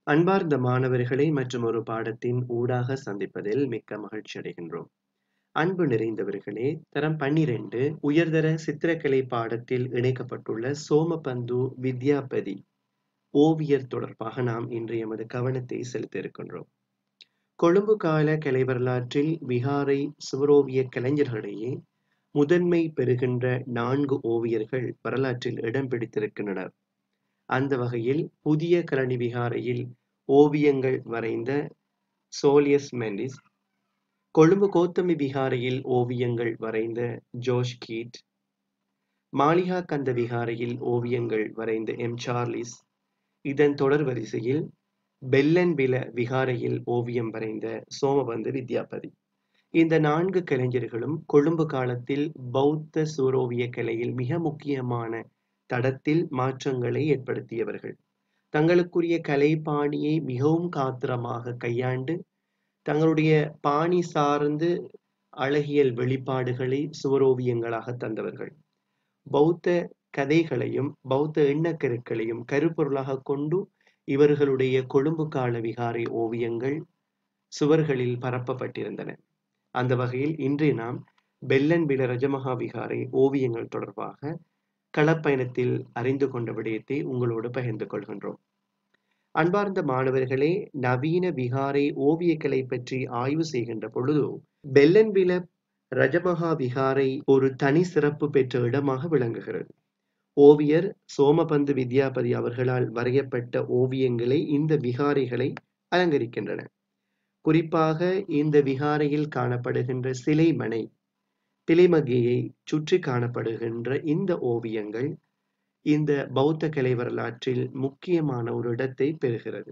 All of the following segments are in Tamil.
அன்பார்ந்த மாணவர்களை மற்றும் ஒரு பாடத்தின் ஊடாக சந்திப்பதில் மிக்க மகிழ்ச்சி அடைகின்றோம் அன்பு நிறைந்தவர்களே தரம் பன்னிரண்டு உயர்தர சித்திரக்கலை பாடத்தில் இணைக்கப்பட்டுள்ள சோமபந்து வித்யாபதி ஓவியர் தொடர்பாக நாம் இன்று எமது கவனத்தை செலுத்த இருக்கின்றோம் கொழும்பு கால கலை வரலாற்றில் விகாரை சுவரோவிய கலைஞர்களிடையே முதன்மை பெறுகின்ற நான்கு ஓவியர்கள் வரலாற்றில் இடம் பிடித்திருக்கின்றனர் அந்த வகையில் புதிய கலனி விகாரையில் ஓவியங்கள் வரைந்த சோலியஸ் மெண்டிஸ் கொழும்பு கோத்தமி விகாரையில் ஓவியங்கள் வரைந்த ஜோஷ் கீட் மாளிகா கந்த விகாரையில் ஓவியங்கள் வரைந்த எம் சார்லிஸ் இதன் தொடர் வரிசையில் பெல்லன்பில விகாரையில் ஓவியம் வரைந்த சோமபந்து வித்யாபதி இந்த நான்கு கலைஞர்களும் கொழும்பு காலத்தில் பௌத்த சூரோவிய கலையில் மிக முக்கியமான தடத்தில் மாற்றங்களை ஏற்படுத்தியவர்கள் தங்களுக்குரிய கலை பாணியை மிகவும் காத்திரமாக கையாண்டு தங்களுடைய பாணி சார்ந்து அழகியல் வெளிப்பாடுகளை சுவரோவியங்களாக தந்தவர்கள் பௌத்த கதைகளையும் பௌத்த எண்ணக்கருக்களையும் கருப்பொருளாக கொண்டு இவர்களுடைய கொழும்பு கால விகாரை ஓவியங்கள் சுவர்களில் பரப்பப்பட்டிருந்தன அந்த வகையில் இன்று நாம் பெல்லன்பில ரஜமகா விகாரை ஓவியங்கள் தொடர்பாக களப்பயணத்தில் அறிந்து கொண்ட விடயத்தை உங்களோடு பகிர்ந்து கொள்கின்றோம் அன்பார்ந்த மாணவர்களே நவீன விகாரை ஓவியக்கலை பற்றி ஆய்வு செய்கின்ற பொழுது பெல்லன்பில ரஜமகா விகாரை ஒரு தனி சிறப்பு பெற்ற இடமாக விளங்குகிறது ஓவியர் சோமபந்து வித்யாபதி அவர்களால் வரையப்பட்ட ஓவியங்களே இந்த விகாரைகளை அலங்கரிக்கின்றன குறிப்பாக இந்த விகாரையில் காணப்படுகின்ற சிலை மனை திலைமகியை சுற்றி காணப்படுகின்ற இந்த ஓவியங்கள் இந்த பௌத்த கலை வரலாற்றில் முக்கியமான ஒரு இடத்தை பெறுகிறது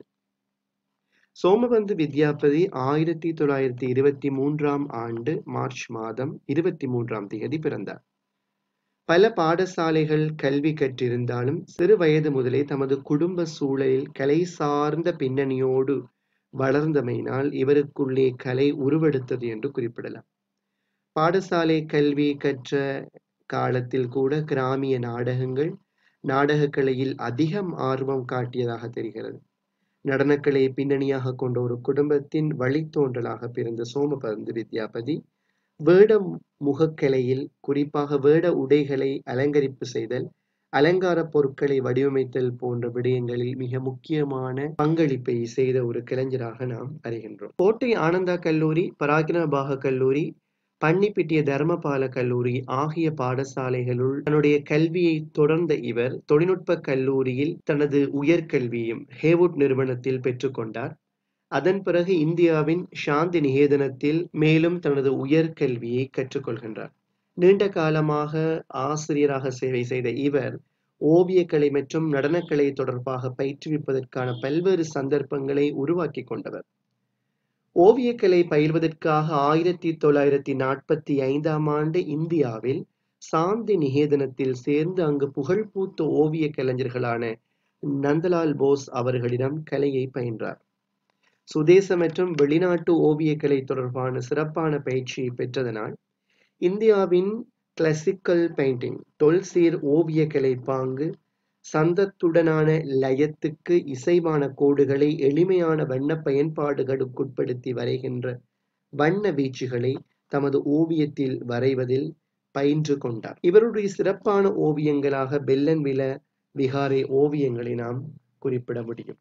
சோமபந்து வித்யாபதி ஆயிரத்தி தொள்ளாயிரத்தி இருபத்தி மூன்றாம் ஆண்டு மார்ச் மாதம் இருபத்தி மூன்றாம் தேதி பிறந்தார் பல பாடசாலைகள் கல்வி கற்றிருந்தாலும் சிறு வயது முதலே தமது குடும்ப சூழலில் கலை சார்ந்த பின்னணியோடு வளர்ந்தமையினால் இவருக்குள்ளே கலை உருவெடுத்தது என்று குறிப்பிடலாம் பாடசாலை கல்வி கற்ற காலத்தில் கூட கிராமிய நாடகங்கள் நாடகக்கலையில் அதிகம் ஆர்வம் காட்டியதாக தெரிகிறது நடனக்கலை பின்னணியாக கொண்ட ஒரு குடும்பத்தின் வழித்தோன்றலாக பிறந்த சோமபந்து வித்யாபதி வேட முகக்கலையில் குறிப்பாக வேட உடைகளை அலங்கரிப்பு செய்தல் அலங்கார பொருட்களை வடிவமைத்தல் போன்ற விடயங்களில் மிக முக்கியமான பங்களிப்பை செய்த ஒரு கலைஞராக நாம் அறிகின்றோம் கோட்டை ஆனந்தா கல்லூரி பராக்கிரமபாக கல்லூரி பன்னிப்பிட்டிய தர்மபால கல்லூரி ஆகிய பாடசாலைகளுள் தன்னுடைய கல்வியை தொடர்ந்த இவர் தொழில்நுட்ப கல்லூரியில் தனது உயர்கல்வியும் ஹேவுட் நிறுவனத்தில் பெற்றுக்கொண்டார் அதன் பிறகு இந்தியாவின் சாந்தி நிகேதனத்தில் மேலும் தனது உயர்கல்வியை கற்றுக்கொள்கின்றார் நீண்ட காலமாக ஆசிரியராக சேவை செய்த இவர் ஓவியக்கலை மற்றும் நடனக்கலை தொடர்பாக பயிற்றுவிப்பதற்கான பல்வேறு சந்தர்ப்பங்களை உருவாக்கி கொண்டவர் ஓவியக்கலை பயில்வதற்காக ஆயிரத்தி தொள்ளாயிரத்தி நாற்பத்தி ஐந்தாம் ஆண்டு இந்தியாவில் சாந்தி நிகேதனத்தில் சேர்ந்து அங்கு புகழ்பூத்த ஓவிய கலைஞர்களான நந்தலால் போஸ் அவர்களிடம் கலையை பயின்றார் சுதேச மற்றும் வெளிநாட்டு ஓவியக்கலை தொடர்பான சிறப்பான பயிற்சியை பெற்றதனால் இந்தியாவின் கிளாசிக்கல் பெயிண்டிங் தொல்சீர் ஓவியக்கலை பாங்கு சந்தத்துடனான லயத்துக்கு இசைவான கோடுகளை எளிமையான வண்ண பயன்பாடுகளுக்குட்படுத்தி வரைகின்ற வண்ண வீச்சுகளை தமது ஓவியத்தில் வரைவதில் பயின்று கொண்டார் இவருடைய சிறப்பான ஓவியங்களாக பெல்லன்வில விகாரை ஓவியங்களை நாம் குறிப்பிட முடியும்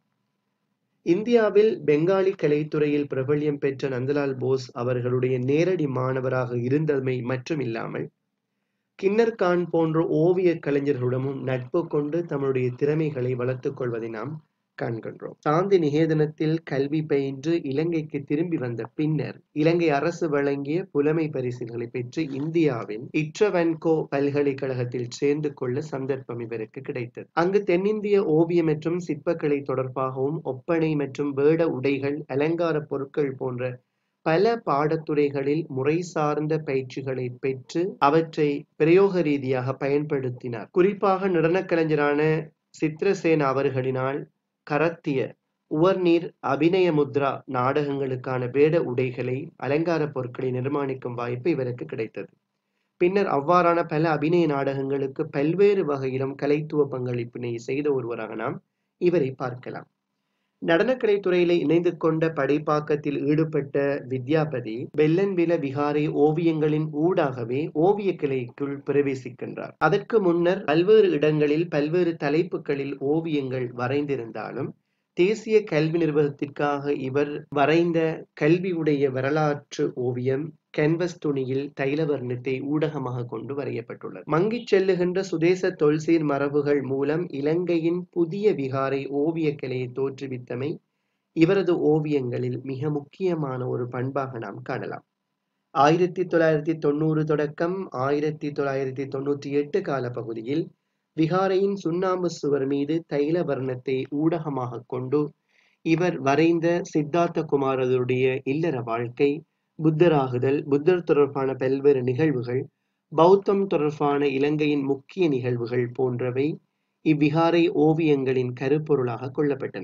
இந்தியாவில் பெங்காலி கலைத்துறையில் பிரபல்யம் பெற்ற நந்தலால் போஸ் அவர்களுடைய நேரடி மாணவராக இருந்தமை மற்றும் இல்லாமல் கின்னர் கான் போன்ற ஓவிய கலைஞர்களுடனும் நட்பு கொண்டு தம்முடைய திறமைகளை வளர்த்துக் கொள்வதை நாம் காண்கின்றோம் சாந்தி நிகேதனத்தில் கல்வி பயின்று இலங்கைக்கு திரும்பி வந்த பின்னர் இலங்கை அரசு வழங்கிய புலமை பரிசுகளை பெற்று இந்தியாவின் இட்ரவன்கோ பல்கலைக்கழகத்தில் சேர்ந்து கொள்ள சந்தர்ப்பம் இவருக்கு கிடைத்தது அங்கு தென்னிந்திய ஓவியம் மற்றும் சிற்பக்கலை தொடர்பாகவும் ஒப்பனை மற்றும் வேட உடைகள் அலங்கார பொருட்கள் போன்ற பல பாடத்துறைகளில் முறை சார்ந்த பயிற்சிகளை பெற்று அவற்றை பிரயோக ரீதியாக பயன்படுத்தினார் குறிப்பாக நடனக்கலைஞரான சித்ரசேன அவர்களினால் கரத்திய உவர்நீர் அபிநய முத்ரா நாடகங்களுக்கான வேட உடைகளை அலங்கார பொருட்களை நிர்மாணிக்கும் வாய்ப்பு இவருக்கு கிடைத்தது பின்னர் அவ்வாறான பல அபிநய நாடகங்களுக்கு பல்வேறு வகையிலும் கலைத்துவ பங்களிப்பினை செய்த ஒருவராக நாம் இவரை பார்க்கலாம் நடனக்கலை துறையில இணைந்து கொண்ட படைப்பாக்கத்தில் ஈடுபட்ட வித்யாபதி வெள்ளன்வில விகாரை ஓவியங்களின் ஊடாகவே ஓவியக்கலைக்குள் பிரவேசிக்கின்றார் அதற்கு முன்னர் பல்வேறு இடங்களில் பல்வேறு தலைப்புகளில் ஓவியங்கள் வரைந்திருந்தாலும் தேசிய கல்வி நிர்வாகத்திற்காக இவர் வரைந்த கல்வியுடைய வரலாற்று ஓவியம் கேன்வஸ் துணியில் தைலவர்ணத்தை ஊடகமாக கொண்டு வரையப்பட்டுள்ளது மங்கிச் செல்லுகின்ற சுதேச தொல்சீர் மரபுகள் மூலம் இலங்கையின் புதிய விகாரை ஓவியக்கலையை தோற்றுவித்தமை இவரது ஓவியங்களில் மிக முக்கியமான ஒரு பண்பாக நாம் காணலாம் ஆயிரத்தி தொள்ளாயிரத்தி தொண்ணூறு தொடக்கம் ஆயிரத்தி தொள்ளாயிரத்தி தொண்ணூற்றி எட்டு கால பகுதியில் விகாரையின் சுண்ணாம்பு சுவர் மீது தைல வர்ணத்தை ஊடகமாக கொண்டு இவர் வரைந்த சித்தார்த்த குமாரருடைய இல்லற வாழ்க்கை புத்தராகுதல் புத்தர் தொடர்பான பல்வேறு நிகழ்வுகள் பௌத்தம் தொடர்பான இலங்கையின் முக்கிய நிகழ்வுகள் போன்றவை இவ்விகாரை ஓவியங்களின் கருப்பொருளாக கொள்ளப்பட்டன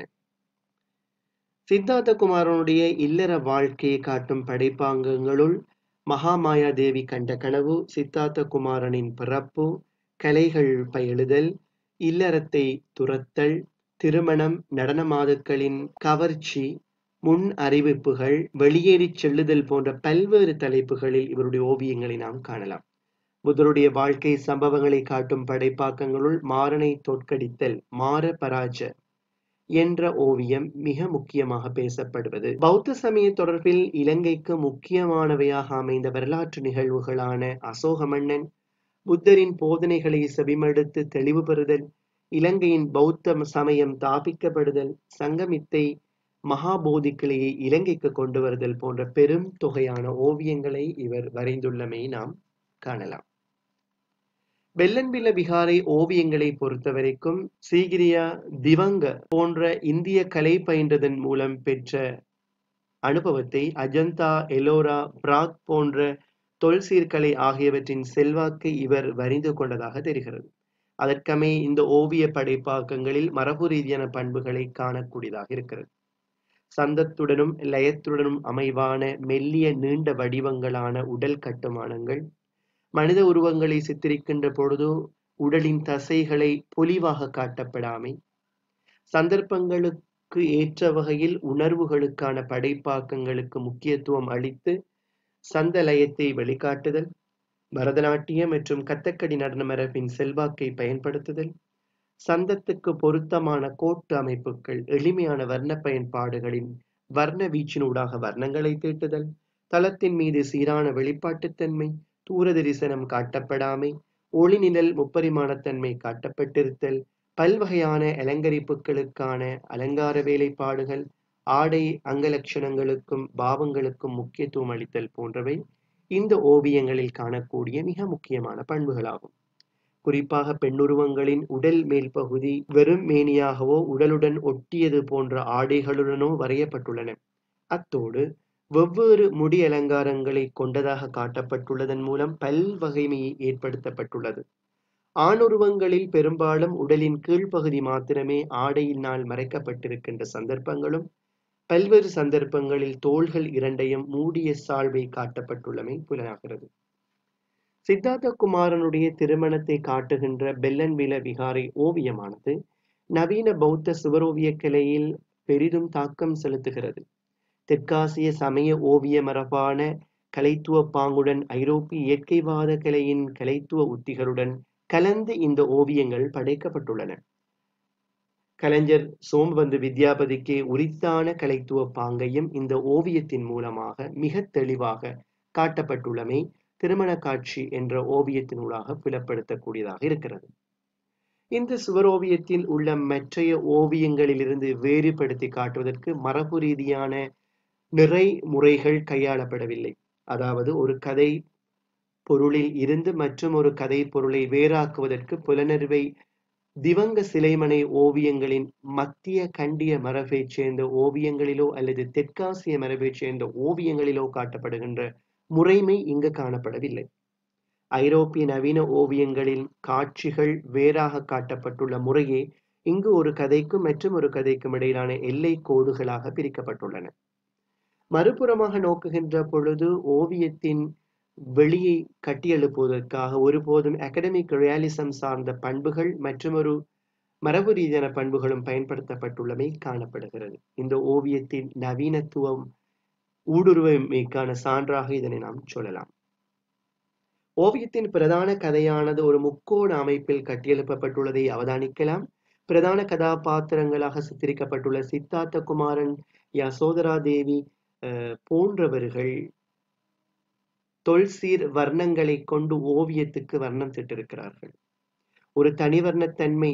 சித்தார்த்த குமாரனுடைய இல்லற வாழ்க்கையை காட்டும் படைப்பாங்கங்களுள் மகாமாயா தேவி கண்ட கனவு சித்தார்த்த குமாரனின் பிறப்பு கலைகள் பயிலுதல் இல்லறத்தை துரத்தல் திருமணம் நடனமாதுக்களின் கவர்ச்சி முன் அறிவிப்புகள் வெளியேறிச் செல்லுதல் போன்ற பல்வேறு தலைப்புகளில் இவருடைய ஓவியங்களை நாம் காணலாம் புத்தருடைய வாழ்க்கை சம்பவங்களை காட்டும் படைப்பாக்கங்களுள் மாறனை தோற்கடித்தல் மார பராஜ என்ற ஓவியம் மிக முக்கியமாக பேசப்படுவது பௌத்த சமய தொடர்பில் இலங்கைக்கு முக்கியமானவையாக அமைந்த வரலாற்று நிகழ்வுகளான அசோக மன்னன் புத்தரின் போதனைகளை செவிமடுத்து தெளிவு பெறுதல் இலங்கையின் பௌத்த சமயம் தாபிக்கப்படுதல் சங்கமித்தை மகாபோதிக்கிளையை இலங்கைக்கு கொண்டு வருதல் போன்ற பெரும் தொகையான ஓவியங்களை இவர் வரைந்துள்ளமை நாம் காணலாம் வெள்ளன்பில விகாரை ஓவியங்களை பொறுத்தவரைக்கும் சீகிரியா திவங்க போன்ற இந்திய கலை பயின்றதன் மூலம் பெற்ற அனுபவத்தை அஜந்தா எலோரா பிராக் போன்ற தொல்சீர்கலை ஆகியவற்றின் செல்வாக்கை இவர் வரிந்து கொண்டதாக தெரிகிறது அதற்கமே இந்த ஓவிய படைப்பாக்கங்களில் மரபு ரீதியான பண்புகளை காணக்கூடியதாக இருக்கிறது சந்தத்துடனும் லயத்துடனும் அமைவான மெல்லிய நீண்ட வடிவங்களான உடல் கட்டுமானங்கள் மனித உருவங்களை சித்தரிக்கின்ற பொழுது உடலின் தசைகளை பொலிவாக காட்டப்படாமை சந்தர்ப்பங்களுக்கு ஏற்ற வகையில் உணர்வுகளுக்கான படைப்பாக்கங்களுக்கு முக்கியத்துவம் அளித்து சந்த லயத்தை வெளிக்காட்டுதல் பரதநாட்டிய மற்றும் கத்தக்கடி நடன மரபின் செல்வாக்கை பயன்படுத்துதல் சந்தத்துக்கு பொருத்தமான கோட்டு அமைப்புகள் எளிமையான வர்ண பயன்பாடுகளின் வர்ண வீச்சினூடாக வர்ணங்களை தீட்டுதல் தளத்தின் மீது சீரான வெளிப்பாட்டுத்தன்மை தூர தரிசனம் காட்டப்படாமை ஒளிநிழல் முப்பரிமாணத்தன்மை காட்டப்பட்டிருத்தல் பல்வகையான அலங்கரிப்புகளுக்கான அலங்கார வேலைப்பாடுகள் ஆடை அங்கலட்சணங்களுக்கும் பாவங்களுக்கும் முக்கியத்துவம் அளித்தல் போன்றவை இந்த ஓவியங்களில் காணக்கூடிய மிக முக்கியமான பண்புகளாகும் குறிப்பாக பெண்ணுருவங்களின் உடல் மேல் பகுதி வெறும் மேனியாகவோ உடலுடன் ஒட்டியது போன்ற ஆடைகளுடனோ வரையப்பட்டுள்ளன அத்தோடு வெவ்வேறு முடி அலங்காரங்களை கொண்டதாக காட்டப்பட்டுள்ளதன் மூலம் பல்வகைமை ஏற்படுத்தப்பட்டுள்ளது ஆணுருவங்களில் பெரும்பாலும் உடலின் கீழ்ப்பகுதி மாத்திரமே ஆடையினால் மறைக்கப்பட்டிருக்கின்ற சந்தர்ப்பங்களும் பல்வேறு சந்தர்ப்பங்களில் தோள்கள் இரண்டையும் மூடிய சால்வை காட்டப்பட்டுள்ளமை புலனாகிறது சித்தார்த்த குமாரனுடைய திருமணத்தை காட்டுகின்ற பெல்லன்வில விகாரை ஓவியமானது நவீன பௌத்த சுவரோவிய கலையில் பெரிதும் தாக்கம் செலுத்துகிறது தெற்காசிய சமய ஓவிய மரபான கலைத்துவ பாங்குடன் ஐரோப்பிய இயற்கைவாத கலையின் கலைத்துவ உத்திகளுடன் கலந்து இந்த ஓவியங்கள் படைக்கப்பட்டுள்ளன கலைஞர் சோம்பந்து வித்யாபதிக்கு உரித்தான கலைத்துவ பாங்கையும் இந்த ஓவியத்தின் மூலமாக மிக தெளிவாக காட்டப்பட்டுள்ளமை திருமண காட்சி என்ற ஓவியத்தினூடாக புலப்படுத்தக்கூடியதாக இருக்கிறது இந்த சுவரோவியத்தில் உள்ள மற்றைய ஓவியங்களிலிருந்து வேறுபடுத்தி காட்டுவதற்கு மரபு ரீதியான நிறை முறைகள் கையாளப்படவில்லை அதாவது ஒரு கதை பொருளில் இருந்து மற்றும் ஒரு கதை பொருளை வேறாக்குவதற்கு புலனறிவை திவங்க சிலைமனை ஓவியங்களின் மத்திய கண்டிய மரபைச் சேர்ந்த ஓவியங்களிலோ அல்லது தெற்காசிய மரபைச் சேர்ந்த ஓவியங்களிலோ காட்டப்படுகின்ற முறைமை இங்கு காணப்படவில்லை ஐரோப்பிய நவீன ஓவியங்களின் காட்சிகள் வேறாக காட்டப்பட்டுள்ள முறையே இங்கு ஒரு கதைக்கும் மற்றும் ஒரு கதைக்கும் இடையிலான எல்லை கோடுகளாக பிரிக்கப்பட்டுள்ளன மறுபுறமாக நோக்குகின்ற பொழுது ஓவியத்தின் வெளியை கட்டியெழுப்புவதற்காக ஒருபோதும் அகடமிக் ரியாலிசம் சார்ந்த பண்புகள் மற்றும் ஒரு மரபு ரீதியான பண்புகளும் பயன்படுத்தப்பட்டுள்ளமை காணப்படுகிறது இந்த ஓவியத்தின் நவீனத்துவம் ஊடுருவமைக்கான சான்றாக இதனை நாம் சொல்லலாம் ஓவியத்தின் பிரதான கதையானது ஒரு முக்கோண அமைப்பில் கட்டியெழுப்பப்பட்டுள்ளதை அவதானிக்கலாம் பிரதான கதாபாத்திரங்களாக சித்தரிக்கப்பட்டுள்ள சித்தார்த்த குமாரன் யசோதரா தேவி அஹ், போன்றவர்கள் தொல்சீர் வர்ணங்களை கொண்டு ஓவியத்துக்கு வர்ணம் திட்டிருக்கிறார்கள் ஒரு தனிவர்ணத்தன்மை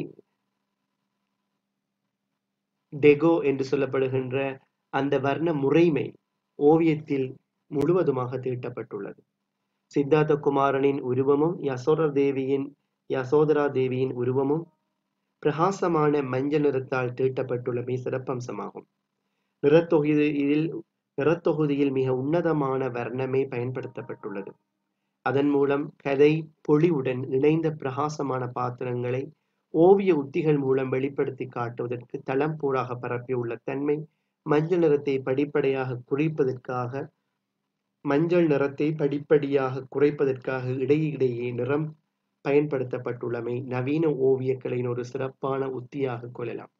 டெகோ என்று சொல்லப்படுகின்ற அந்த வர்ண முறைமை ஓவியத்தில் முழுவதுமாக தீட்டப்பட்டுள்ளது சித்தார்த்த குமாரனின் உருவமும் யசோதரா தேவியின் யசோதரா தேவியின் உருவமும் பிரகாசமான மஞ்சள் நிறத்தால் தீட்டப்பட்டுள்ளமை சிறப்பம்சமாகும் நிறத்தொகுதியில் நிறத்தொகுதியில் மிக உன்னதமான வர்ணமே பயன்படுத்தப்பட்டுள்ளது அதன் மூலம் கதை பொலிவுடன் இணைந்த பிரகாசமான பாத்திரங்களை ஓவிய உத்திகள் மூலம் வெளிப்படுத்தி காட்டுவதற்கு தளம்பூராக பரப்பியுள்ள தன்மை மஞ்சள் நிறத்தை படிப்படியாக குறைப்பதற்காக மஞ்சள் நிறத்தை படிப்படியாக குறைப்பதற்காக இடையிடையே நிறம் பயன்படுத்தப்பட்டுள்ளமை நவீன ஓவியக்கலையின் ஒரு சிறப்பான உத்தியாக கொள்ளலாம்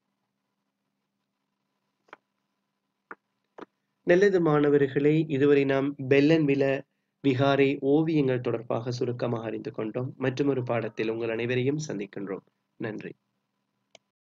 நல்லது மாணவர்களே இதுவரை நாம் பெல்லன் வில விகாரை ஓவியங்கள் தொடர்பாக சுருக்கமாக அறிந்து கொண்டோம் மற்றும் ஒரு பாடத்தில் உங்கள் அனைவரையும் சந்திக்கின்றோம் நன்றி